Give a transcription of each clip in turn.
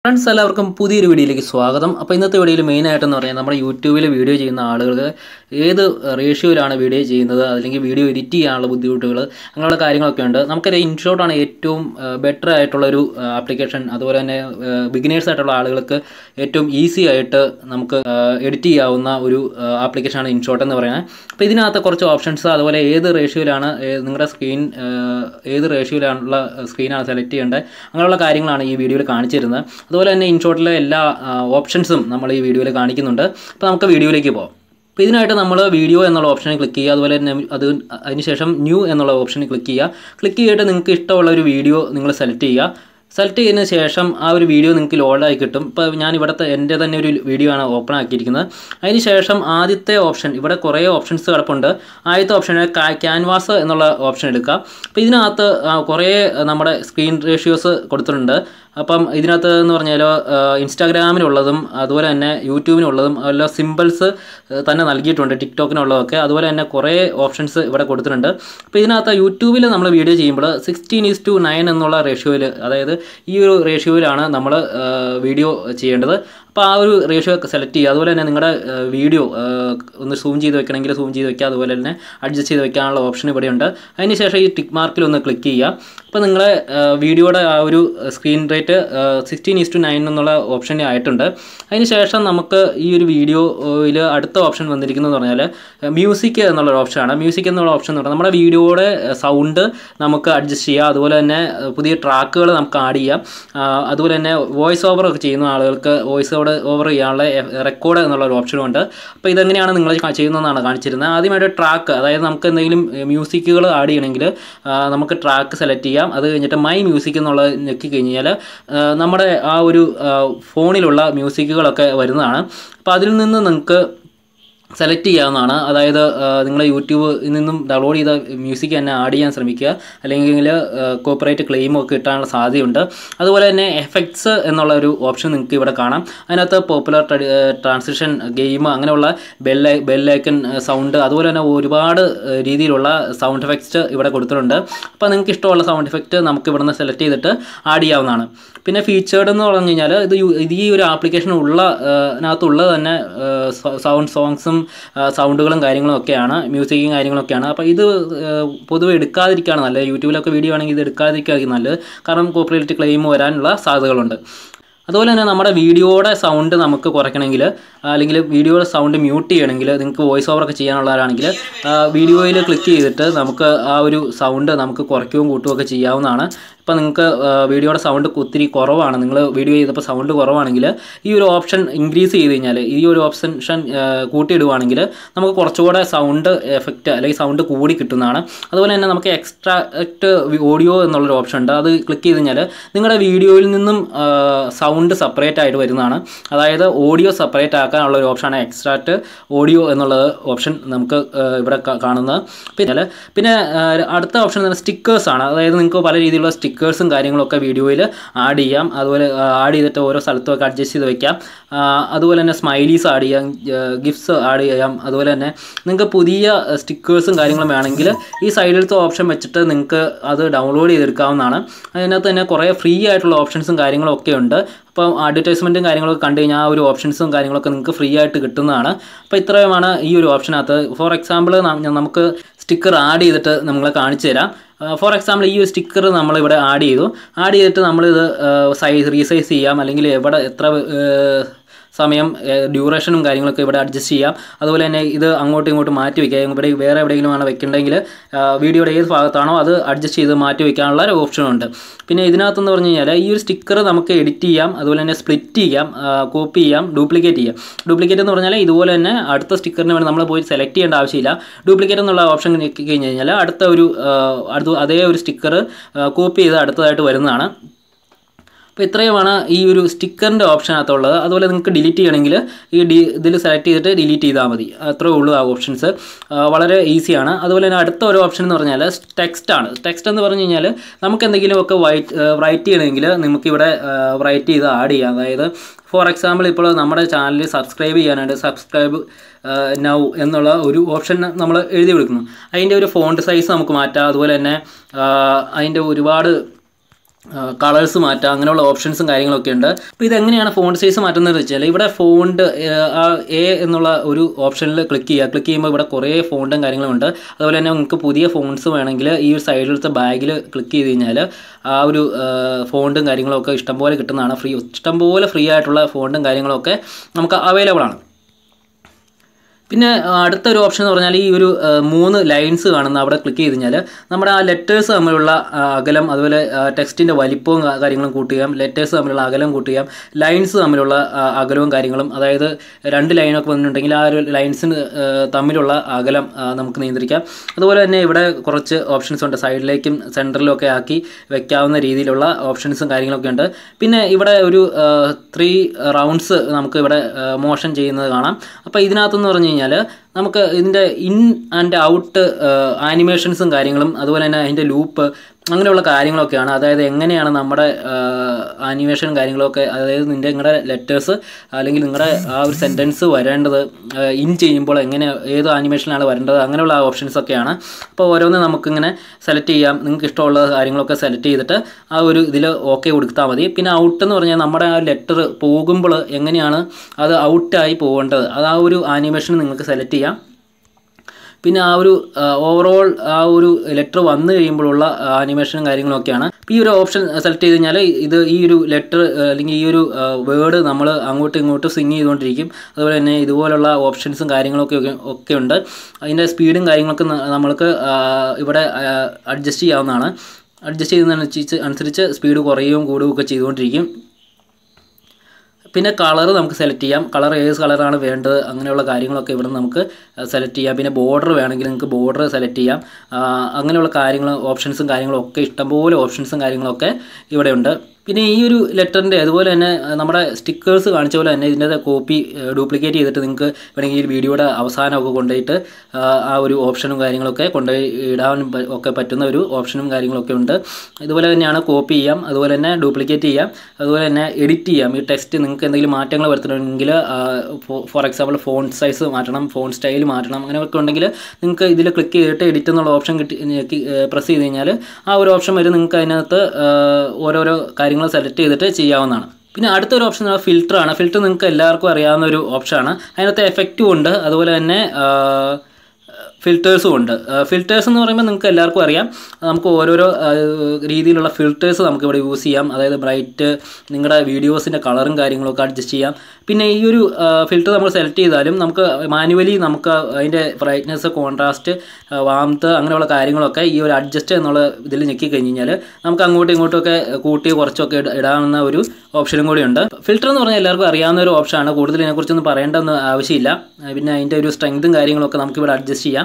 friends എല്ലാവർക്കും പുതിയൊരു വീഡിയോയിലേക്ക് സ്വാഗതം അപ്പോൾ ഇന്നത്തെ വീഡിയോയിൽ മെയിനായിട്ടെന്ന് പറഞ്ഞാൽ നമ്മുടെ യൂട്യൂബിൽ വീഡിയോ ചെയ്യുന്ന ആളുകൾ ഏത് റേഷ്യോയിലാണ് വീഡിയോ ചെയ്യുന്നത് അല്ലെങ്കിൽ വീഡിയോ എഡിറ്റ് ചെയ്യാനുള്ള ബുദ്ധിമുട്ടുകൾ അങ്ങനെയുള്ള കാര്യങ്ങളൊക്കെ ഉണ്ട് നമുക്കറിയാം ഇൻഷോട്ടാണ് ഏറ്റവും ബെറ്റർ ആയിട്ടുള്ള ഒരു ആപ്ലിക്കേഷൻ അതുപോലെ തന്നെ ബിഗിനേഴ്സ് ആയിട്ടുള്ള ആളുകൾക്ക് ഏറ്റവും ഈസി ആയിട്ട് നമുക്ക് എഡിറ്റ് ചെയ്യാവുന്ന ഒരു ആപ്ലിക്കേഷനാണ് ഇൻഷോട്ട് എന്ന് പറയുന്നത് അപ്പോൾ ഇതിനകത്ത് കുറച്ച് ഓപ്ഷൻസ് അതുപോലെ ഏത് റേഷ്യോയിലാണ് നിങ്ങളുടെ സ്ക്രീൻ ഏത് റേഷ്യോയിലാണുള്ള സ്ക്രീനാണ് സെലക്ട് ചെയ്യേണ്ടത് അങ്ങനെയുള്ള കാര്യങ്ങളാണ് ഈ വീഡിയോയിൽ കാണിച്ചു തരുന്നത് അതുപോലെ തന്നെ ഇൻഷോട്ടിലെ എല്ലാ ഓപ്ഷൻസും നമ്മൾ ഈ വീഡിയോയിൽ കാണിക്കുന്നുണ്ട് അപ്പോൾ നമുക്ക് വീഡിയോയിലേക്ക് പോകാം അപ്പോൾ ഇതിനായിട്ട് നമ്മൾ വീഡിയോ എന്നുള്ള ഓപ്ഷനിൽ ക്ലിക്ക് ചെയ്യുക അതുപോലെ തന്നെ അത് അതിനുശേഷം ന്യൂ എന്നുള്ള ഓപ്ഷനിൽ ക്ലിക്ക് ചെയ്യുക ക്ലിക്ക് ചെയ്തിട്ട് നിങ്ങൾക്ക് ഇഷ്ടമുള്ള ഒരു വീഡിയോ നിങ്ങൾ സെലക്ട് ചെയ്യുക സെലക്ട് ചെയ്തതിന് ശേഷം ആ ഒരു വീഡിയോ നിങ്ങൾക്ക് ലോഡായി കിട്ടും ഇപ്പോൾ ഞാൻ ഇവിടുത്തെ എൻ്റെ തന്നെ ഒരു വീഡിയോ ആണ് ഓപ്പൺ ആക്കിയിരിക്കുന്നത് അതിന് ശേഷം ആദ്യത്തെ ഓപ്ഷൻ ഇവിടെ കുറേ ഓപ്ഷൻസ് കിടപ്പുണ്ട് ആദ്യത്തെ ഓപ്ഷൻ ക്യാൻവാസ് എന്നുള്ള ഓപ്ഷൻ എടുക്കുക അപ്പോൾ ഇതിനകത്ത് കുറേ നമ്മുടെ സ്ക്രീൻ റേഷ്യോസ് കൊടുത്തിട്ടുണ്ട് അപ്പം ഇതിനകത്ത് എന്ന് പറഞ്ഞാൽ ഇൻസ്റ്റാഗ്രാമിനുള്ളതും അതുപോലെ തന്നെ യൂട്യൂബിനുള്ളതും അല്ല സിമ്പിൾസ് തന്നെ നൽകിയിട്ടുണ്ട് ടിക്ടോക്കിനുള്ളതൊക്കെ അതുപോലെ തന്നെ കുറേ ഓപ്ഷൻസ് ഇവിടെ കൊടുത്തിട്ടുണ്ട് അപ്പോൾ ഇതിനകത്ത് യൂട്യൂബിൽ നമ്മൾ വീഡിയോ ചെയ്യുമ്പോൾ സിക്സ്റ്റീൻ ഈസ് ടു നയൻ എന്നുള്ള റേഷ്യോയിൽ അതായത് ഈ ഒരു റേഷ്യോയിലാണ് നമ്മൾ വീഡിയോ ചെയ്യേണ്ടത് അപ്പോൾ ആ ഒരു റേഷ്യോ സെലക്ട് ചെയ്യുക അതുപോലെ തന്നെ നിങ്ങളുടെ വീഡിയോ ഒന്ന് സൂം ചെയ്ത് വെക്കണമെങ്കിൽ സൂം ചെയ്ത് വെക്കുക അതുപോലെ തന്നെ അഡ്ജസ്റ്റ് ചെയ്ത് വെക്കാനുള്ള ഓപ്ഷൻ ഇവിടെയുണ്ട് അതിന് ശേഷം ഈ ടിക്ക് മാർക്കിൽ ഒന്ന് ക്ലിക്ക് ചെയ്യുക അപ്പോൾ നിങ്ങളെ വീഡിയോയുടെ ആ ഒരു screen rate sixteen is to nine എന്നുള്ള ഓപ്ഷൻ ആയിട്ടുണ്ട് അതിന് ശേഷം നമുക്ക് ഈ ഒരു വീഡിയോയിൽ അടുത്ത ഓപ്ഷൻ വന്നിരിക്കുന്നത് പറഞ്ഞാൽ മ്യൂസിക് എന്നുള്ള ഓപ്ഷനാണ് മ്യൂസിക് എന്നുള്ള ഓപ്ഷൻ എന്ന് പറഞ്ഞാൽ നമ്മുടെ വീഡിയോയുടെ സൗണ്ട് നമുക്ക് അഡ്ജസ്റ്റ് ചെയ്യാം അതുപോലെ തന്നെ പുതിയ ട്രാക്കുകൾ നമുക്ക് ആഡ് ചെയ്യാം അതുപോലെ തന്നെ വോയിസ് ഓവർ ഒക്കെ ചെയ്യുന്ന ആളുകൾക്ക് വോയിസ് ഓവർ ഓവർ ചെയ്യാനുള്ള റെക്കോർഡ് എന്നുള്ള ഒരു ഓപ്ഷനും ഉണ്ട് അപ്പോൾ ഇതെങ്ങനെയാണ് നിങ്ങൾ ചെയ്യുന്നതെന്നാണ് കാണിച്ചിരുന്നത് ആദ്യമായിട്ട് ട്രാക്ക് അതായത് നമുക്ക് എന്തെങ്കിലും മ്യൂസിക്കുകൾ ആഡ് ചെയ്യണമെങ്കിൽ നമുക്ക് ട്രാക്ക് സെലക്ട് ചെയ്യാം അത് കഴിഞ്ഞിട്ട് മൈ മ്യൂസിക് എന്നുള്ള ഞെക്കി കഴിഞ്ഞാൽ നമ്മുടെ ആ ഒരു ഫോണിലുള്ള മ്യൂസിക്കുകളൊക്കെ വരുന്നതാണ് അപ്പോൾ അതിൽ നിന്ന് നിങ്ങൾക്ക് സെലക്ട് ചെയ്യാവുന്നതാണ് അതായത് നിങ്ങൾ യൂട്യൂബിൽ നിന്നും ഡൗൺലോഡ് ചെയ്ത മ്യൂസിക് തന്നെ ആഡ് ചെയ്യാൻ ശ്രമിക്കുക അല്ലെങ്കിൽ കോപ്പറേറ്റ് ക്ലെയിം ഒക്കെ കിട്ടാനുള്ള സാധ്യതയുണ്ട് അതുപോലെ തന്നെ എഫക്ട്സ് എന്നുള്ള ഒരു ഓപ്ഷൻ നിങ്ങൾക്ക് ഇവിടെ കാണാം അതിനകത്ത് പോപ്പുലർ ട്രാൻസിഷൻ ഗെയിം അങ്ങനെയുള്ള ബെല്ല ബെല്ലൈക്കൺ സൗണ്ട് അതുപോലെ തന്നെ ഒരുപാട് രീതിയിലുള്ള സൗണ്ട് എഫക്ട്സ് ഇവിടെ കൊടുത്തിട്ടുണ്ട് അപ്പോൾ നിങ്ങൾക്ക് ഇഷ്ടമുള്ള സൗണ്ട് എഫക്റ്റ് നമുക്ക് ഇവിടുന്ന് സെലക്ട് ചെയ്തിട്ട് ആഡ് ചെയ്യാവുന്നതാണ് പിന്നെ ഫീച്ചേർഡ് എന്ന് പറഞ്ഞു കഴിഞ്ഞാൽ ഇത് ഇത് ഈ ഒരു ആപ്ലിക്കേഷൻ ഉള്ള അതിനകത്തുള്ളത് തന്നെ സൗണ്ട് സോങ്സും സൗണ്ടുകളും കാര്യങ്ങളും ഒക്കെയാണ് മ്യൂസിക്കും കാര്യങ്ങളൊക്കെയാണ് അപ്പോൾ ഇത് പൊതുവെ എടുക്കാതിരിക്കുകയാണ് നല്ലത് യൂട്യൂബിലൊക്കെ വീഡിയോ ആണെങ്കിൽ ഇത് എടുക്കാതിരിക്കുകയായിരിക്കും നല്ലത് കാരണം കോപ്പറേറ്റ് ക്ലെയിം വരാനുള്ള സാധ്യതകളുണ്ട് അതുപോലെ തന്നെ നമ്മുടെ വീഡിയോയുടെ സൗണ്ട് നമുക്ക് കുറയ്ക്കണമെങ്കിൽ അല്ലെങ്കിൽ വീഡിയോയുടെ സൗണ്ട് മ്യൂട്ട് ചെയ്യണമെങ്കിൽ നിങ്ങൾക്ക് വോയിസ് ഓവർ ഒക്കെ ചെയ്യാനുള്ളവരാണെങ്കിൽ വീഡിയോയിൽ ക്ലിക്ക് ചെയ്തിട്ട് നമുക്ക് ആ ഒരു സൗണ്ട് നമുക്ക് കുറയ്ക്കുകയും കൂട്ടുകയും ഒക്കെ ചെയ്യാവുന്നതാണ് ഇപ്പോൾ നിങ്ങൾക്ക് വീഡിയോയുടെ സൗണ്ട് ഒത്തിരി കുറവാണ് നിങ്ങൾ വീഡിയോ ചെയ്തപ്പോൾ സൗണ്ട് കുറവാണെങ്കിൽ ഈ ഒരു ഓപ്ഷൻ ഇൻക്രീസ് ചെയ്ത് കഴിഞ്ഞാൽ ഈ ഒരു ഓപ്ഷൻ കൂട്ടിയിടുവാണെങ്കിൽ നമുക്ക് കുറച്ചുകൂടെ സൗണ്ട് എഫക്റ്റ് അല്ലെങ്കിൽ സൗണ്ട് കൂടി കിട്ടുന്നതാണ് അതുപോലെ തന്നെ നമുക്ക് എക്സ്ട്രാക്റ്റ് ഓഡിയോ എന്നുള്ളൊരു ഓപ്ഷൻ ഉണ്ട് അത് ക്ലിക്ക് ചെയ്ത് കഴിഞ്ഞാൽ നിങ്ങളുടെ വീഡിയോയിൽ നിന്നും സൗണ്ട് സെപ്പറേറ്റ് ആയിട്ട് വരുന്നതാണ് അതായത് ഓഡിയോ സെപ്പറേറ്റ് ആക്കാനുള്ള ഒരു ഓപ്ഷനാണ് എക്സ്ട്രാക്റ്റ് ഓഡിയോ എന്നുള്ള ഓപ്ഷൻ നമുക്ക് ഇവിടെ കാണുന്നത് പിന്നെ പിന്നെ അടുത്ത ഓപ്ഷൻ തന്നെ സ്റ്റിക്കേഴ്സാണ് അതായത് നിങ്ങൾക്ക് പല രീതിയിലുള്ള സ്റ്റിക്കേഴ്സും കാര്യങ്ങളൊക്കെ വീഡിയോയിൽ ആഡ് ചെയ്യാം അതുപോലെ ആഡ് ചെയ്തിട്ട് ഓരോ സ്ഥലത്തുമൊക്കെ അഡ്ജസ്റ്റ് ചെയ്ത് വെക്കാം അതുപോലെ തന്നെ സ്മൈലീസ് ആഡ് ചെയ്യാം ഗിഫ്റ്റ്സ് ആഡ് ചെയ്യാം അതുപോലെ തന്നെ നിങ്ങൾക്ക് പുതിയ സ്റ്റിക്കേഴ്സും കാര്യങ്ങളും വേണമെങ്കിൽ ഈ സൈഡിലത്തെ ഓപ്ഷൻ വെച്ചിട്ട് നിങ്ങൾക്ക് അത് ഡൗൺലോഡ് ചെയ്തെടുക്കാവുന്നതാണ് അതിനകത്ത് തന്നെ കുറേ ഫ്രീ ആയിട്ടുള്ള ഓപ്ഷൻസും കാര്യങ്ങളും ഒക്കെ ഉണ്ട് അപ്പം അഡ്വർടൈസ്മെൻറ്റും കാര്യങ്ങളൊക്കെ കണ്ടു കഴിഞ്ഞാൽ ആ ഒരു ഓപ്ഷൻസും കാര്യങ്ങളൊക്കെ നിങ്ങൾക്ക് ഫ്രീ ആയിട്ട് കിട്ടുന്നതാണ് അപ്പോൾ ഇത്രയുമാണ് ഈ ഒരു ഓപ്ഷനകത്ത് ഫോർ എക്സാമ്പിൾ നമുക്ക് സ്റ്റിക്കർ ആഡ് ചെയ്തിട്ട് നമ്മളെ കാണിച്ചു തരാം ഫോർ എക്സാമ്പിൾ ഈ ഒരു സ്റ്റിക്കർ നമ്മളിവിടെ ആഡ് ചെയ്തു ആഡ് ചെയ്തിട്ട് നമ്മളിത് സൈസ് റീസൈസ് ചെയ്യാം അല്ലെങ്കിൽ എവിടെ എത്ര സമയം ഡ്യൂറേഷനും കാര്യങ്ങളൊക്കെ ഇവിടെ അഡ്ജസ്റ്റ് ചെയ്യാം അതുപോലെ തന്നെ ഇത് അങ്ങോട്ടും ഇങ്ങോട്ടും മാറ്റി വയ്ക്കാം ഇവിടെ വേറെ എവിടെയെങ്കിലും ആണ് വെക്കേണ്ടെങ്കിൽ വീഡിയോയുടെ ഏത് ഭാഗത്താണോ അത് അഡ്ജസ്റ്റ് ചെയ്ത് മാറ്റി വയ്ക്കാനുള്ള ഒരു ഓപ്ഷനുണ്ട് പിന്നെ ഇതിനകത്തെന്ന് പറഞ്ഞു കഴിഞ്ഞാൽ ഈ ഒരു സ്റ്റിക്കർ നമുക്ക് എഡിറ്റ് ചെയ്യാം അതുപോലെ തന്നെ സ്പ്ലിറ്റ് ചെയ്യാം കോപ്പി ചെയ്യാം ഡ്യൂപ്ലിക്കേറ്റ് ചെയ്യാം ഡ്യൂപ്ലിക്കേറ്റ് എന്ന് പറഞ്ഞാൽ ഇതുപോലെ തന്നെ അടുത്ത സ്റ്റിക്കറിന് വേണ്ടി നമ്മൾ പോയി സെലക്ട് ചെയ്യേണ്ട ആവശ്യമില്ല ഡ്യൂപ്ലിക്കേറ്റ് എന്നുള്ള ഓപ്ഷൻ ഞെക്കി കഴിഞ്ഞ് കഴിഞ്ഞാൽ അടുത്ത ഒരു അടുത്ത അതേ ഒരു സ്റ്റിക്കർ കോപ്പി ചെയ്ത് അടുത്തതായിട്ട് വരുന്നതാണ് അപ്പോൾ ഇത്രയുമാണ് ഈ ഒരു സ്റ്റിക്കറിൻ്റെ ഓപ്ഷനകത്തുള്ളത് അതുപോലെ നിങ്ങൾക്ക് ഡിലീറ്റ് ചെയ്യണമെങ്കിൽ ഈ ഡി ഇതിൽ സെലക്ട് ചെയ്തിട്ട് ഡിലീറ്റ് ചെയ്താൽ മതി അത്രേ ഉള്ളൂ ആ ഓപ്ഷൻസ് വളരെ ഈസിയാണ് അതുപോലെ തന്നെ അടുത്ത ഒരു ഓപ്ഷൻ എന്ന് പറഞ്ഞാൽ ടെക്സ്റ്റ് ആണ് ടെക്സ്റ്റ് എന്ന് പറഞ്ഞു കഴിഞ്ഞാൽ നമുക്ക് എന്തെങ്കിലുമൊക്കെ വൈറ്റ് റൈറ്റ് ചെയ്യണമെങ്കിൽ നമുക്കിവിടെ റൈറ്റ് ചെയ്ത് ആഡ് ചെയ്യാം അതായത് ഫോർ എക്സാമ്പിൾ ഇപ്പോൾ നമ്മുടെ ചാനൽ സബ്സ്ക്രൈബ് ചെയ്യാനായിട്ട് സബ്സ്ക്രൈബ് നൗ എന്നുള്ള ഒരു ഓപ്ഷൻ നമ്മൾ എഴുതി കൊടുക്കുന്നു അതിൻ്റെ ഒരു ഫോണ്ട് സൈസ് നമുക്ക് മാറ്റാം അതുപോലെ തന്നെ അതിൻ്റെ ഒരുപാട് കളേഴ്സ് മാറ്റാം അങ്ങനെയുള്ള ഓപ്ഷൻസും കാര്യങ്ങളൊക്കെ ഉണ്ട് അപ്പോൾ ഇതെങ്ങനെയാണ് ഫോണ്ട് സൈസ് മാറ്റുന്നത് വെച്ചാൽ ഇവിടെ ഫോണ്ട് എ എന്നുള്ള ഒരു ഓപ്ഷനിൽ ക്ലിക്ക് ചെയ്യുക ക്ലിക്ക് ചെയ്യുമ്പോൾ ഇവിടെ കുറേ ഫോണ്ടും കാര്യങ്ങളും ഉണ്ട് അതുപോലെ തന്നെ നിങ്ങൾക്ക് പുതിയ ഫോൺസ് വേണമെങ്കിൽ ഈ ഒരു സൈഡിലത്തെ ബാഗിൽ ക്ലിക്ക് ചെയ്ത് കഴിഞ്ഞാൽ ആ ഒരു ഫോണ്ടും കാര്യങ്ങളൊക്കെ ഇഷ്ടംപോലെ കിട്ടുന്നതാണ് ഫ്രീ ഇഷ്ടംപോലെ ഫ്രീ ആയിട്ടുള്ള ഫോണ്ടും കാര്യങ്ങളൊക്കെ നമുക്ക് അവൈലബിൾ ആണ് പിന്നെ അടുത്ത ഒരു ഓപ്ഷൻ എന്ന് പറഞ്ഞാൽ ഈ ഒരു മൂന്ന് ലൈൻസ് കാണുന്ന അവിടെ ക്ലിക്ക് ചെയ്ത് കഴിഞ്ഞാൽ നമ്മുടെ ആ ലെറ്റേഴ്സ് തമ്മിലുള്ള അകലം അതുപോലെ ടെക്സ്റ്റിൻ്റെ വലിപ്പവും കാര്യങ്ങളും കൂട്ടുകയും ലെറ്റേഴ്സ് തമ്മിലുള്ള അകലം കൂട്ടുകയും ലൈൻസ് തമ്മിലുള്ള അകലവും കാര്യങ്ങളും അതായത് രണ്ട് ലൈനൊക്കെ വന്നിട്ടുണ്ടെങ്കിൽ ആ ഒരു ലൈൻസിന് തമ്മിലുള്ള അകലം നമുക്ക് നിയന്ത്രിക്കാം അതുപോലെ തന്നെ ഇവിടെ കുറച്ച് ഓപ്ഷൻസ് ഉണ്ട് സൈഡിലേക്കും സെൻറ്ററിലും ഒക്കെ ആക്കി വെക്കാവുന്ന രീതിയിലുള്ള ഓപ്ഷൻസും കാര്യങ്ങളൊക്കെ ഉണ്ട് പിന്നെ ഇവിടെ ഒരു ത്രീ റൗണ്ട്സ് നമുക്ക് ഇവിടെ മോഷൻ ചെയ്യുന്നത് കാണാം അപ്പോൾ ഇതിനകത്തെന്ന് പറഞ്ഞു കഴിഞ്ഞാൽ നമുക്ക് ഇതിൻ്റെ ഇൻ ആൻഡ് ഔട്ട് ആനിമേഷൻസും കാര്യങ്ങളും അതുപോലെ തന്നെ അതിൻ്റെ ലൂപ്പ് അങ്ങനെയുള്ള കാര്യങ്ങളൊക്കെയാണ് അതായത് എങ്ങനെയാണ് നമ്മുടെ ആനിമേഷൻ കാര്യങ്ങളൊക്കെ അതായത് നിൻ്റെ നിങ്ങളുടെ ലെറ്റേഴ്സ് അല്ലെങ്കിൽ നിങ്ങളുടെ ആ ഒരു സെൻറ്റൻസ് വരേണ്ടത് ഇൻ ചെയ്യുമ്പോൾ എങ്ങനെ ഏത് ആനിമേഷനാണ് വരേണ്ടത് അങ്ങനെയുള്ള ഓപ്ഷൻസ് ഒക്കെയാണ് അപ്പോൾ ഓരോന്ന് നമുക്കിങ്ങനെ സെലക്ട് ചെയ്യാം നിങ്ങൾക്ക് ഇഷ്ടമുള്ള കാര്യങ്ങളൊക്കെ സെലക്ട് ചെയ്തിട്ട് ആ ഒരു ഇതിൽ ഓക്കെ കൊടുത്താൽ മതി പിന്നെ ഔട്ട് എന്ന് പറഞ്ഞാൽ നമ്മുടെ ആ ലെറ്റർ പോകുമ്പോൾ എങ്ങനെയാണ് അത് ഔട്ടായി പോകേണ്ടത് അത് ആ ഒരു ആനിമേഷൻ നിങ്ങൾക്ക് സെലക്ട് ചെയ്യാം പിന്നെ ആ ഒരു ഓവറോൾ ആ ഒരു ലെറ്റർ വന്നു കഴിയുമ്പോഴുള്ള ആനിമേഷനും കാര്യങ്ങളൊക്കെയാണ് ഈ ഒരു ഓപ്ഷൻ സെലക്ട് ചെയ്ത് കഴിഞ്ഞാൽ ഇത് ഈ ഒരു ലെറ്റർ അല്ലെങ്കിൽ ഈ ഒരു വേർഡ് നമ്മൾ അങ്ങോട്ടും ഇങ്ങോട്ടും സിങ് ചെയ്തുകൊണ്ടിരിക്കും അതുപോലെ തന്നെ ഇതുപോലുള്ള ഓപ്ഷൻസും കാര്യങ്ങളൊക്കെ ഒക്കെ ഉണ്ട് അതിൻ്റെ സ്പീഡും കാര്യങ്ങളൊക്കെ നമ്മൾക്ക് ഇവിടെ അഡ്ജസ്റ്റ് ചെയ്യാവുന്നതാണ് അഡ്ജസ്റ്റ് ചെയ്യുന്നതനുസരിച്ച് അനുസരിച്ച് സ്പീഡ് കുറയുകയും കൂടുകയും ഒക്കെ ചെയ്തുകൊണ്ടിരിക്കും പിന്നെ കളർ നമുക്ക് സെലക്ട് ചെയ്യാം കളർ ഏത് കളറാണ് വേണ്ടത് അങ്ങനെയുള്ള കാര്യങ്ങളൊക്കെ ഇവിടെ നമുക്ക് സെലക്ട് ചെയ്യാം പിന്നെ ബോർഡർ വേണമെങ്കിൽ നിങ്ങൾക്ക് ബോർഡർ സെലക്ട് ചെയ്യാം അങ്ങനെയുള്ള കാര്യങ്ങൾ ഓപ്ഷൻസും കാര്യങ്ങളും ഒക്കെ ഇഷ്ടംപോലെ ഓപ്ഷൻസും കാര്യങ്ങളൊക്കെ ഇവിടെ ഉണ്ട് പിന്നെ ഈ ഒരു ലെറ്ററിൻ്റെ അതുപോലെ തന്നെ നമ്മുടെ സ്റ്റിക്കേഴ്സ് കാണിച്ച പോലെ തന്നെ ഇതിൻ്റെ കോപ്പി ഡ്യൂപ്ലിക്കേറ്റ് ചെയ്തിട്ട് നിങ്ങൾക്ക് വേണമെങ്കിൽ ഈ വീഡിയോയുടെ അവസാനമൊക്കെ കൊണ്ടുപോയിട്ട് ആ ഒരു ഓപ്ഷനും കാര്യങ്ങളൊക്കെ കൊണ്ടുപോയി ഇടാൻ ഒക്കെ പറ്റുന്ന ഒരു ഓപ്ഷനും കാര്യങ്ങളൊക്കെ ഉണ്ട് ഇതുപോലെ തന്നെയാണ് കോപ്പി ചെയ്യാം അതുപോലെ തന്നെ ഡ്യൂപ്ലിക്കേറ്റ് ചെയ്യാം അതുപോലെ തന്നെ എഡിറ്റ് ചെയ്യാം ഈ ടെക്സ്റ്റ് നിങ്ങൾക്ക് എന്തെങ്കിലും മാറ്റങ്ങൾ വരുത്തണമെങ്കിൽ ഫോർ എക്സാമ്പിൾ ഫോൺ സൈസ് മാറ്റണം ഫോൺ സ്റ്റൈൽ മാറ്റണം അങ്ങനെയൊക്കെ ഉണ്ടെങ്കിൽ നിങ്ങൾക്ക് ഇതിൽ ക്ലിക്ക് ചെയ്തിട്ട് എഡിറ്റ് എന്നുള്ള ഓപ്ഷൻ കിട്ടി പ്രസ് ചെയ്ത് കഴിഞ്ഞാൽ ആ ഒരു ഓപ്ഷൻ വരും നിങ്ങൾക്ക് അതിനകത്ത് ഓരോരോ കാര്യങ്ങൾ സെലക്ട് ചെയ്തിട്ട് ചെയ്യാവുന്നതാണ് പിന്നെ അടുത്തൊരു ഓപ്ഷൻ ഫിൽറ്റർ ആണ് ഫിൽറ്റർ നിങ്ങൾക്ക് എല്ലാവർക്കും അറിയാവുന്ന ഒരു ഓപ്ഷനാണ് അതിനകത്ത് എഫക്റ്റും ഉണ്ട് അതുപോലെ തന്നെ ഫിൽറ്റേഴ്സും ഉണ്ട് ഫിൽറ്റേഴ്സ് എന്ന് പറയുമ്പോൾ നിങ്ങൾക്ക് എല്ലാവർക്കും അറിയാം നമുക്ക് ഓരോരോ രീതിയിലുള്ള ഫിൽറ്റേഴ്സ് നമുക്ക് ഇവിടെ യൂസ് ചെയ്യാം അതായത് ബ്രൈറ്റ് നിങ്ങളുടെ വീഡിയോസിൻ്റെ കളറും കാര്യങ്ങളൊക്കെ അഡ്ജസ്റ്റ് ചെയ്യാം പിന്നെ ഈ ഒരു ഫിൽറ്റർ നമ്മൾ സെലക്ട് ചെയ്താലും നമുക്ക് മാനുവലി നമുക്ക് അതിൻ്റെ ബ്രൈറ്റ്നെസ് കോൺട്രാസ്റ്റ് വാംത്ത് അങ്ങനെയുള്ള കാര്യങ്ങളൊക്കെ ഈ ഒരു അഡ്ജസ്റ്റ് എന്നുള്ള ഇതിൽ ഞെക്കി കഴിഞ്ഞ് കഴിഞ്ഞാൽ നമുക്ക് അങ്ങോട്ടും ഇങ്ങോട്ടുമൊക്കെ കൂട്ടി കുറച്ചൊക്കെ ഇടാവുന്ന ഒരു ഓപ്ഷനും കൂടി ഉണ്ട് ഫിൽറ്റർ എന്ന് പറഞ്ഞാൽ എല്ലാവർക്കും അറിയാവുന്ന ഒരു ഓപ്ഷനാണ് കൂടുതൽ ഇതിനെക്കുറിച്ചൊന്നും പറയേണ്ടെന്ന് ആവശ്യമില്ല പിന്നെ അതിൻ്റെ ഒരു സ്ട്രെങ്തും കാര്യങ്ങളൊക്കെ നമുക്കിവിടെ അഡ്ജസ്റ്റ് ചെയ്യാം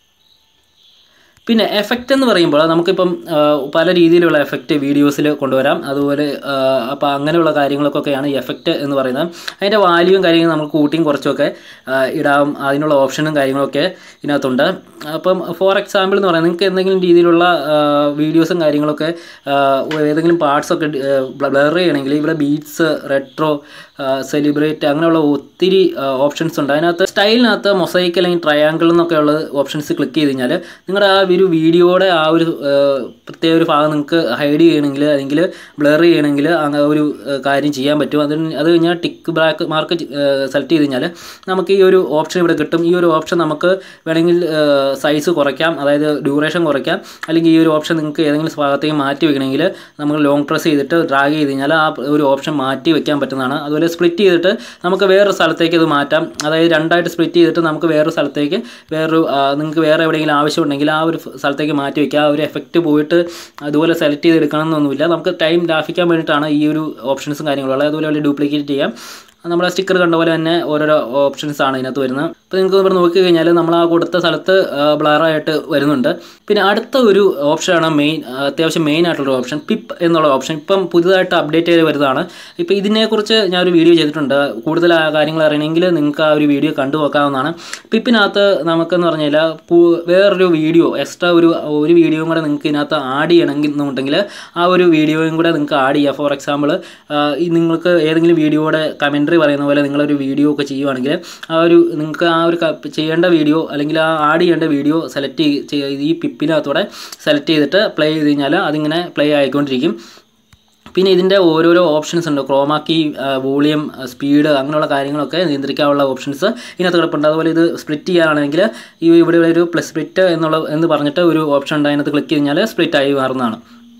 പിന്നെ എഫക്റ്റ് എന്ന് പറയുമ്പോൾ നമുക്കിപ്പം പല രീതിയിലുള്ള എഫക്റ്റ് വീഡിയോസിൽ കൊണ്ടുവരാം അതുപോലെ അപ്പോൾ അങ്ങനെയുള്ള കാര്യങ്ങൾക്കൊക്കെയാണ് ഈ എഫക്റ്റ് എന്ന് പറയുന്നത് അതിൻ്റെ വാല്യൂവും കാര്യങ്ങളും നമുക്ക് കൂട്ടിയും കുറച്ചൊക്കെ ഇടാം അതിനുള്ള ഓപ്ഷനും കാര്യങ്ങളൊക്കെ ഇതിനകത്തുണ്ട് അപ്പം ഫോർ എക്സാമ്പിൾ എന്ന് പറയുന്നത് നിങ്ങൾക്ക് എന്തെങ്കിലും രീതിയിലുള്ള വീഡിയോസും കാര്യങ്ങളൊക്കെ ഏതെങ്കിലും പാർട്സൊക്കെ ബ്ലർ ചെയ്യണമെങ്കിൽ ഇവിടെ ബീറ്റ്സ് റെട്രോ സെലിബ്രേറ്റ് അങ്ങനെയുള്ള ഒത്തിരി ഓപ്ഷൻസ് ഉണ്ട് അതിനകത്ത് സ്റ്റൈലിനകത്ത് മൊസൈക്ക് അല്ലെങ്കിൽ ട്രയാങ്കിൾ എന്നൊക്കെയുള്ള ഓപ്ഷൻസ് ക്ലിക്ക് ചെയ്ത് കഴിഞ്ഞാൽ നിങ്ങളുടെ ആ ഒരു വീഡിയോയുടെ ആ ഒരു പ്രത്യേക ഒരു ഭാഗം നിങ്ങൾക്ക് ഹൈഡ് ചെയ്യണമെങ്കിൽ അല്ലെങ്കിൽ ബ്ലർ ചെയ്യണമെങ്കിൽ അങ്ങനെ ഒരു കാര്യം ചെയ്യാൻ പറ്റും അതിന് അത് കഴിഞ്ഞാൽ ടിക്ക് ബ്ലാക്ക് മാർക്ക് സെലക്ട് ചെയ്ത് കഴിഞ്ഞാൽ നമുക്ക് ഈ ഒരു ഓപ്ഷൻ ഇവിടെ കിട്ടും ഈ ഒരു ഓപ്ഷൻ നമുക്ക് വേണമെങ്കിൽ സൈസ് കുറയ്ക്കാം അതായത് ഡ്യൂറേഷൻ കുറയ്ക്കാം അല്ലെങ്കിൽ ഈ ഒരു ഓപ്ഷൻ നിങ്ങൾക്ക് ഏതെങ്കിലും ഭാഗത്തേക്ക് മാറ്റി വെക്കണമെങ്കിൽ നമ്മൾ ലോങ് പ്രസ് ചെയ്തിട്ട് ഡ്രാഗ് ചെയ്ത് കഴിഞ്ഞാൽ ആ ഒരു ഓപ്ഷൻ മാറ്റി വെക്കാൻ പറ്റുന്നതാണ് അതുപോലെ സ്പ്ലിറ്റ് ചെയ്തിട്ട് നമുക്ക് വേറൊരു സ്ഥലത്തേക്ക് ഇത് മാറ്റാം അതായത് രണ്ടായിട്ട് സ്പ്ലിറ്റ് ചെയ്തിട്ട് നമുക്ക് വേറൊരു സ്ഥലത്തേക്ക് വേറൊരു നിങ്ങൾക്ക് വേറെ എവിടെയെങ്കിലും ആവശ്യമുണ്ടെങ്കിൽ ആ ഒരു സ്ഥലത്തേക്ക് മാറ്റി വയ്ക്കുക ആ ഒരു എഫക്റ്റ് പോയിട്ട് അതുപോലെ സെലക്ട് ചെയ്ത് എടുക്കണം എന്നൊന്നുമില്ല നമുക്ക് ടൈം ലാഭിക്കാൻ വേണ്ടിയിട്ടാണ് ഈ ഒരു ഓപ്ഷൻസും കാര്യങ്ങളും ഉള്ളത് അതുപോലെ ഡ്യൂപ്ലിക്കേറ്റ് ചെയ്യാം നമ്മുടെ സ്റ്റിക്കർ കണ്ട പോലെ തന്നെ ഓരോരോ ഓപ്ഷൻസ് ആണ് ഇതിനകത്ത് വരുന്നത് അപ്പോൾ നിങ്ങൾക്ക് ഇവിടെ നോക്കി കഴിഞ്ഞാൽ നമ്മൾ ആ കൊടുത്ത സ്ഥലത്ത് ബ്ലറായിട്ട് വരുന്നുണ്ട് പിന്നെ അടുത്ത ഒരു ഓപ്ഷനാണ് മെയിൻ അത്യാവശ്യം മെയിൻ ആയിട്ടുള്ള ഓപ്ഷൻ പിപ്പ് എന്നുള്ള ഓപ്ഷൻ ഇപ്പം പുതുതായിട്ട് അപ്ഡേറ്റ് ചെയ്ത് വരുന്നതാണ് ഇപ്പോൾ ഇതിനെക്കുറിച്ച് ഞാൻ ഒരു വീഡിയോ ചെയ്തിട്ടുണ്ട് കൂടുതൽ ആ കാര്യങ്ങൾ അറിയണമെങ്കിൽ നിങ്ങൾക്ക് ആ ഒരു വീഡിയോ കണ്ടു നോക്കാവുന്നതാണ് പിപ്പിനകത്ത് നമുക്കെന്ന് പറഞ്ഞാൽ വേറൊരു വീഡിയോ എക്സ്ട്രാ ഒരു ഒരു വീഡിയോയും കൂടെ നിങ്ങൾക്ക് ഇതിനകത്ത് ആഡ് ചെയ്യണമെങ്കിൽ എന്നുണ്ടെങ്കിൽ ആ ഒരു വീഡിയോയും കൂടെ നിങ്ങൾക്ക് ആഡ് ചെയ്യുക ഫോർ എക്സാമ്പിൾ നിങ്ങൾക്ക് ഏതെങ്കിലും വീഡിയോയുടെ കമൻട്രി പറയുന്ന പോലെ നിങ്ങളൊരു വീഡിയോ ഒക്കെ ചെയ്യുവാണെങ്കിൽ ആ ഒരു നിങ്ങൾക്ക് ആ ഒരു ചെയ്യേണ്ട വീഡിയോ അല്ലെങ്കിൽ ആ ആഡ് ചെയ്യേണ്ട വീഡിയോ സെലക്ട് ഈ പിപ്പിനകത്തൂടെ സെലക്ട് ചെയ്തിട്ട് പ്ലേ ചെയ്ത് കഴിഞ്ഞാൽ അതിങ്ങനെ പ്ലേ ആയിക്കൊണ്ടിരിക്കും പിന്നെ ഇതിൻ്റെ ഓരോരോ ഓപ്ഷൻസ് ഉണ്ട് ക്രോമാക്കി വോളിയം സ്പീഡ് അങ്ങനെയുള്ള കാര്യങ്ങളൊക്കെ നിയന്ത്രിക്കാനുള്ള ഓപ്ഷൻസ് ഇതിനകത്ത് കിടപ്പുണ്ട് അതുപോലെ ഇത് സ്പ്ലിറ്റ് ചെയ്യുകയാണെങ്കിൽ ഈ ഇവിടെ ഒരു പ്ലസ് സ്പ്ലിറ്റ് എന്നുള്ള എന്ന് പറഞ്ഞിട്ട് ഒരു ഓപ്ഷൻ ഉണ്ട് അതിനകത്ത് ക്ലിക്ക് കഴിഞ്ഞാൽ സ്പ്ലിറ്റ് ആയി മാറുന്നതാണ്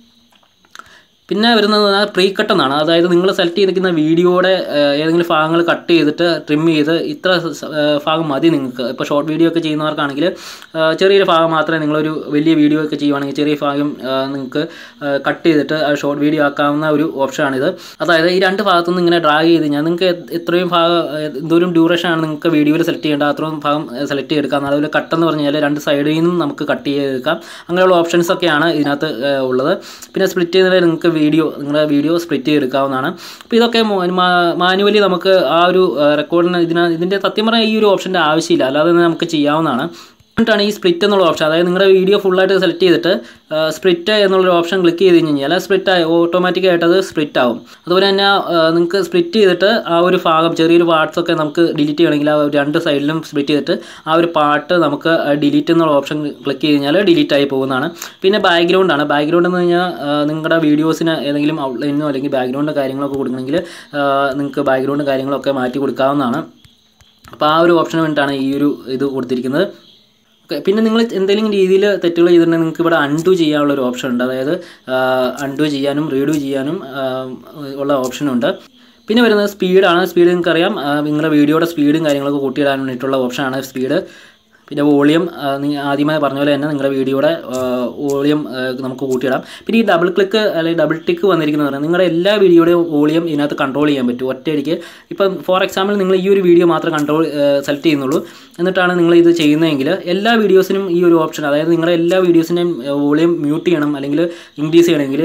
പിന്നെ വരുന്നത് പ്രീ കട്ട് എന്നാണ് അതായത് നിങ്ങൾ സെലക്ട് ചെയ്തിരിക്കുന്ന വീഡിയോയുടെ ഏഹ്, ഏതെങ്കിലും ഭാഗങ്ങൾ കട്ട് ചെയ്തിട്ട് ട്രിം ചെയ്ത് ഇത്ര സ- ഏഹ്, ഭാഗം മതി നിങ്ങൾക്ക് ഇപ്പോൾ ഷോർട്ട് വീഡിയോ ഒക്കെ ചെയ്യുന്നവർക്കാണെങ്കിൽ ഏഹ്, ചെറിയൊരു ഭാഗം മാത്രമേ നിങ്ങളൊരു വലിയ വീഡിയോ ഒക്കെ ചെയ്യുവാണെങ്കിൽ ചെറിയ ഭാഗം ഏഹ്, നിങ്ങൾക്ക് കട്ട് ചെയ്തിട്ട് ആ ഷോർട്ട് വീഡിയോ ആക്കാവുന്ന ഒരു ഓപ്ഷനാണിത് അതായത് ഈ രണ്ട് ഭാഗത്തുനിന്ന് ഇങ്ങനെ ഡ്രാഗ് ചെയ്ത് കഴിഞ്ഞാൽ നിങ്ങൾക്ക് എ- എത്രയും ഭാഗം ഏഹ്, എന്തോരം ഡ്യൂറേഷൻ ആണ് നിങ്ങൾക്ക് വീഡിയോയിൽ സെലക്ട് ചെയ്യേണ്ടത് അത്രയും ഭാഗം സെലക്ട് ചെയ്തെടുക്കാം അതുപോലെ കട്ട് എന്ന് പറഞ്ഞു കഴിഞ്ഞാൽ രണ്ട് സൈഡിൽ നിന്നും നമുക്ക് കട്ട് ചെയ്തെടുക്കാം അങ്ങനെയുള്ള ഓപ്ഷൻസ് ഒക്കെയാണ് ഇതിനകത്ത് ഏഹ്, ഉള്ളത് പിന്നെ സ്പ്ലിറ്റ് ചെയ്യുന്നതിൽ നിങ്ങൾക്ക് വീഡിയോ നിങ്ങളുടെ വീഡിയോ സ്പ്ലിറ്റ് ചെയ്തെടുക്കാവുന്നതാണ് അപ്പോൾ ഇതൊക്കെ മാനുവലി നമുക്ക് ആ ഒരു റെക്കോർഡിന് ഇതിന് ഇതിൻ്റെ സത്യം പറഞ്ഞാൽ ഈ ഒരു ഓപ്ഷൻ്റെ ആവശ്യമില്ല അല്ലാതെ തന്നെ നമുക്ക് ചെയ്യാവുന്നതാണ് എന്നിട്ടാണ് ഈ സ്പ്ലിറ്റ് എന്നുള്ള ഓപ്ഷൻ അതായത് നിങ്ങളുടെ വീഡിയോ ഫുള്ളായിട്ട് സെലക്ട് ചെയ്തിട്ട് സ്പ്ലിറ്റ് എന്നുള്ളൊരു ഓപ്ഷൻ ക്ലിക്ക് ചെയ്ത് കഴിഞ്ഞാൽ സ്പ്ലിറ്റ് ആയി ഓട്ടോമാറ്റിക്കായിട്ട് അത് സ്പ്ലിറ്റ് ആവും അതുപോലെ തന്നെ നിങ്ങൾക്ക് സ്പ്ലിറ്റ് ചെയ്തിട്ട് ആ ഒരു ഭാഗം ചെറിയൊരു പാർട്സ് ഒക്കെ നമുക്ക് ഡിലീറ്റ് ചെയ്യണമെങ്കിൽ ആ ഒരു രണ്ട് സൈഡിലും സ്പ്ലിറ്റ് ചെയ്തിട്ട് ആ ഒരു പാർട്ട് നമുക്ക് ഡിലീറ്റ് എന്നുള്ള ഓപ്ഷൻ ക്ലിക്ക് ചെയ്ത് കഴിഞ്ഞാൽ ഡിലീറ്റ് ആയി പോകുന്നതാണ് പിന്നെ ബാക്ക്ഗ്രൗണ്ട് ആണ് ബാക്ക്ഗ്രൗണ്ട് എന്ന് കഴിഞ്ഞാൽ നിങ്ങളുടെ വീഡിയോസിന് ഏതെങ്കിലും ഔട്ട്ലൈനോ അല്ലെങ്കിൽ ബാക്ക്ഗ്രൗണ്ട് കാര്യങ്ങളൊക്കെ കൊടുക്കണമെങ്കിൽ നിങ്ങൾക്ക് ബാക്ക്ഗ്രൗണ്ട് കാര്യങ്ങളൊക്കെ മാറ്റി കൊടുക്കാവുന്നതാണ് അപ്പോൾ ആ ഒരു ഓപ്ഷന് വേണ്ടിയിട്ടാണ് ഈ ഒരു ഇത് കൊടുത്തിരിക്കുന്നത് ഓക്കെ പിന്നെ നിങ്ങൾ എന്തെങ്കിലും രീതിയിൽ തെറ്റുകൾ ചെയ്തിട്ടുണ്ടെങ്കിൽ നിങ്ങൾക്ക് ഇവിടെ അൺഡു ചെയ്യാനുള്ള ഒരു ഓപ്ഷൻ ഉണ്ട് അതായത് അൺഡു ചെയ്യാനും റീഡു ചെയ്യാനും ആ, ഉള്ള ഓപ്ഷനുണ്ട് പിന്നെ വരുന്നത് സ്പീഡാണ് സ്പീഡ് നിങ്ങൾക്കറിയാം ആ, നിങ്ങളുടെ വീഡിയോയുടെ സ്പീഡും കാര്യങ്ങളൊക്കെ കൂട്ടിയിടാൻ വേണ്ടിയിട്ടുള്ള ഓപ്ഷനാണ് സ്പീഡ് പിന്നെ വോളിയം ആദ്യമായി പറഞ്ഞ പോലെ തന്നെ നിങ്ങളുടെ വീഡിയോയുടെ വോളിയം നമുക്ക് കൂട്ടിയിടാം പിന്നെ ഈ ഡബിൾ ക്ലിക്ക് അല്ലെങ്കിൽ ഡബിൾ ടിക്ക് വന്നിരിക്കുന്നത് പറഞ്ഞാൽ നിങ്ങളുടെ എല്ലാ വീഡിയോയുടെയും വോളിയം ഇതിനകത്ത് കൺട്രോൾ ചെയ്യാൻ പറ്റും ഒറ്റയടിക്ക് ഇപ്പം ഫോർ എക്സാമ്പിൾ നിങ്ങൾ ഈ ഒരു വീഡിയോ മാത്രം കൺട്രോൾ സെലക്ട് ചെയ്യുന്നുള്ളൂ എന്നിട്ടാണ് നിങ്ങൾ ഇത് ചെയ്യുന്നതെങ്കിൽ എല്ലാ വീഡിയോസിനും ഈ ഒരു ഓപ്ഷൻ അതായത് നിങ്ങളുടെ എല്ലാ വീഡിയോസിൻ്റെയും വോളിയം മ്യൂട്ട് ചെയ്യണം അല്ലെങ്കിൽ ഇൻക്രീസ് ചെയ്യണമെങ്കിൽ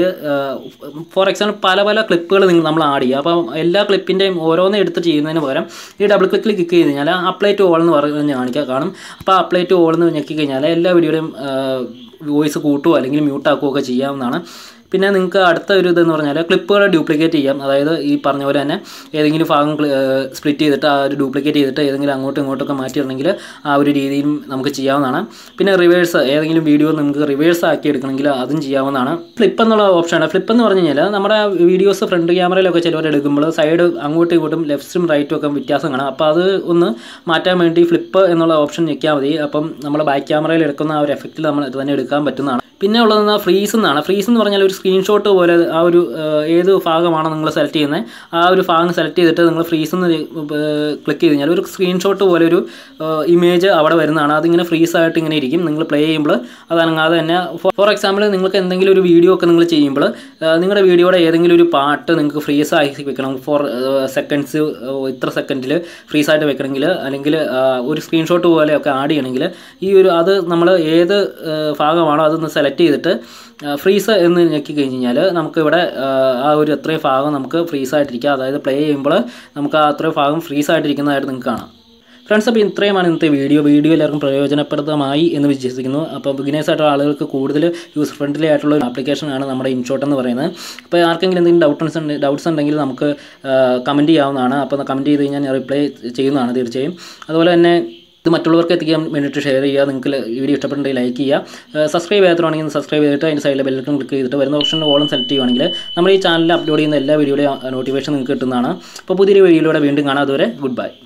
ഫോർ എക്സാമ്പിൾ പല പല ക്ലിപ്പുകൾ നിങ്ങൾ നമ്മൾ ആഡ് ചെയ്യുക അപ്പം എല്ലാ ക്ലിപ്പിൻ്റെയും ഓരോന്ന് എടുത്ത് ചെയ്യുന്നതിന് പകരം ഈ ഡബിൾ ക്ലിക്കിൽ ക്ലിക്ക് ചെയ്ത് കഴിഞ്ഞാൽ അപ്ലൈ ടു ഓൾ എന്ന് പറഞ്ഞ് കാണിക്കുക കാണും അപ്പോൾ അപ്ലൈ ടു ഓൾ എന്ന് ഞെക്കി കഴിഞ്ഞാൽ എല്ലാ വീഡിയോയുടെയും വോയിസ് കൂട്ടുകയോ അല്ലെങ്കിൽ മ്യൂട്ട് ആക്കുകയോ ഒക്കെ ചെയ്യാവുന്നതാണ് പിന്നെ നിങ്ങൾക്ക് അടുത്ത ഒരു ഇതെന്ന് പറഞ്ഞാൽ ക്ലിപ്പുകൾ ഡ്യൂപ്ലിക്കേറ്റ് ചെയ്യാം അതായത് ഈ പറഞ്ഞ പോലെ തന്നെ ഏതെങ്കിലും ഭാഗം സ്പ്ലിറ്റ് ചെയ്തിട്ട് ആ ഒരു ഡ്യൂപ്ലിക്കേറ്റ് ചെയ്തിട്ട് ഏതെങ്കിലും അങ്ങോട്ടും ഇങ്ങോട്ടൊക്കെ മാറ്റിയിടണമെങ്കിൽ ആ ഒരു രീതിയിലും നമുക്ക് ചെയ്യാവുന്നതാണ് പിന്നെ റിവേഴ്സ് ഏതെങ്കിലും വീഡിയോ നമുക്ക് റിവേഴ്സ് ആക്കി എടുക്കണമെങ്കിൽ അതും ചെയ്യാവുന്നതാണ് ഫ്ലിപ്പ് എന്നുള്ള ഓപ്ഷനാണ് ഫ്ലിപ്പ് എന്ന് പറഞ്ഞു കഴിഞ്ഞാൽ നമ്മുടെ വീഡിയോസ് ഫ്രണ്ട് ക്യാമറയിലൊക്കെ ചിലവർ എടുക്കുമ്പോൾ സൈഡ് അങ്ങോട്ടും ഇങ്ങോട്ടും ലെഫ്റ്റും റൈറ്റും ഒക്കെ വ്യത്യാസം കാണാം അപ്പോൾ അത് ഒന്ന് മാറ്റാൻ വേണ്ടി ഫ്ലിപ്പ് എന്നുള്ള ഓപ്ഷൻ ഞെക്കിയാൽ മതി അപ്പം നമ്മൾ ബാക്ക് ക്യാമറയിൽ എടുക്കുന്ന ആ ഒരു എഫക്റ്റിൽ നമ്മൾ ഇത് തന്നെ എടുക്കാൻ പറ്റുന്നതാണ് പിന്നെ ഉള്ളത് ഫ്രീസ് എന്നാണ് ഫ്രീസ് എന്ന് പറഞ്ഞാൽ ഒരു സ്ക്രീൻഷോട്ട് പോലെ ആ ഒരു ഏഹ്, ഏത് ഭാഗമാണോ നിങ്ങൾ സെലക്ട് ചെയ്യുന്നത് ആ ഒരു ഭാഗം സെലക്ട് ചെയ്തിട്ട് നിങ്ങൾ ഫ്രീസ് എന്ന് ക്ലിക്ക് ചെയ്ത് കഴിഞ്ഞാൽ ഒരു സ്ക്രീൻഷോട്ട് പോലെ ഒരു ഇമേജ് അവിടെ വരുന്നതാണ് അതിങ്ങനെ ഫ്രീസ് ആയിട്ട് ഇങ്ങനെ ഇരിക്കും നിങ്ങൾ പ്ലേ ചെയ്യുമ്പോൾ അത് അനങ്ങാതെ തന്നെ ഫോർ എക്സാമ്പിൾ നിങ്ങൾക്ക് എന്തെങ്കിലും ഒരു വീഡിയോ ഒക്കെ നിങ്ങൾ ചെയ്യുമ്പോൾ നിങ്ങളുടെ വീഡിയോയുടെ ഏതെങ്കിലും ഒരു പാട്ട് നിങ്ങൾക്ക് ഫ്രീസ് ആക്കി വെക്കണം ഫോർ സെക്കൻഡ്സ് ഇത്ര സെക്കൻഡിൽ ഫ്രീസ് ആയിട്ട് വെക്കണമെങ്കിൽ അല്ലെങ്കിൽ ആ, ഒരു സ്ക്രീൻഷോട്ട് പോലെയൊക്കെ ആഡ് ചെയ്യണമെങ്കിൽ ഈ ഒരു അത് നമ്മൾ ഏത് ആ, ഭാഗമാണോ അതൊന്ന് സെലക്ട് ചെയ്തിട്ട് ഫ്രീസ് എന്ന് ഞെക്കി കഴിഞ്ഞ് കഴിഞ്ഞാൽ നമുക്ക് ഇവിടെ ആ, ആ ഒരു അത്രയും ഭാഗം നമുക്ക് ഫ്രീസ് ആയിട്ടിരിക്കുക അതായത് പ്ലേ ചെയ്യുമ്പോൾ നമുക്ക് ആ അത്രയും ഭാഗം ഫ്രീസ് ആയിട്ടിരിക്കുന്നതായിട്ട് നിങ്ങൾക്ക് കാണാം ഫ്രണ്ട്സ് അപ്പോൾ ഇത്രയുമാണ് ഇന്നത്തെ വീഡിയോ വീഡിയോ എല്ലാവർക്കും പ്രയോജനപ്രദമായി എന്ന് വിശ്വസിക്കുന്നു അപ്പോൾ ബിഗിനേഴ്സ് ആയിട്ടുള്ള ആളുകൾക്ക് കൂടുതൽ യൂസർ ഫ്രണ്ട്ലി ആയിട്ടുള്ള ഒരു ആപ്ലിക്കേഷനാണ് നമ്മുടെ ഇൻഷോട്ട് എന്ന് പറയുന്നത് അപ്പോൾ ആർക്കെങ്കിലും എന്തെങ്കിലും ഡൗട്ട്സ് ഉണ്ട് ഡൗട്ട്സ് ഉണ്ടെങ്കിൽ നമുക്ക് കമൻറ്റ് ചെയ്യാവുന്നതാണ് അപ്പോൾ കമൻറ്റ് ചെയ്ത് കഴിഞ്ഞാൽ ഞാൻ റിപ്ലൈ ചെയ്യുന്നതാണ് തീർച്ചയായും അതുപോലെ തന്നെ ഇത് മറ്റുള്ളവർക്ക് എത്തിക്കാൻ വേണ്ടിയിട്ട് ഷെയർ ചെയ്യുക നിങ്ങൾക്ക് വീഡിയോ ഇഷ്ടപ്പെട്ടുണ്ടെങ്കിൽ ലൈക്ക് ചെയ്യുക സബ്സ്ക്രൈബ് ചെയ്യാത്തതാണെങ്കിൽ സബ്സ്ക്രൈബ് ചെയ്തിട്ട് അതിൻ്റെ സൈഡിലെ ബെല്ലറ്റും ക്ലിക്ക് ചെയ്തിട്ട് വരുന്ന ഓപ്ഷനിൽ ഓളം സെലക്ട് ചെയ്യുവാണെങ്കിൽ നമ്മൾ ഈ ചാനലിൽ അപ്ലോഡ് ചെയ്യുന്ന എല്ലാ വീഡിയോയുടെയും നോട്ടിഫിക്കേഷൻ നിങ്ങൾക്ക് കിട്ടുന്നതാണ് അപ്പോൾ പുതിയൊരു വീഡിയോയിലൂടെ വീണ്ടും കാണാം അതുവരെ ഗുഡ് ബൈ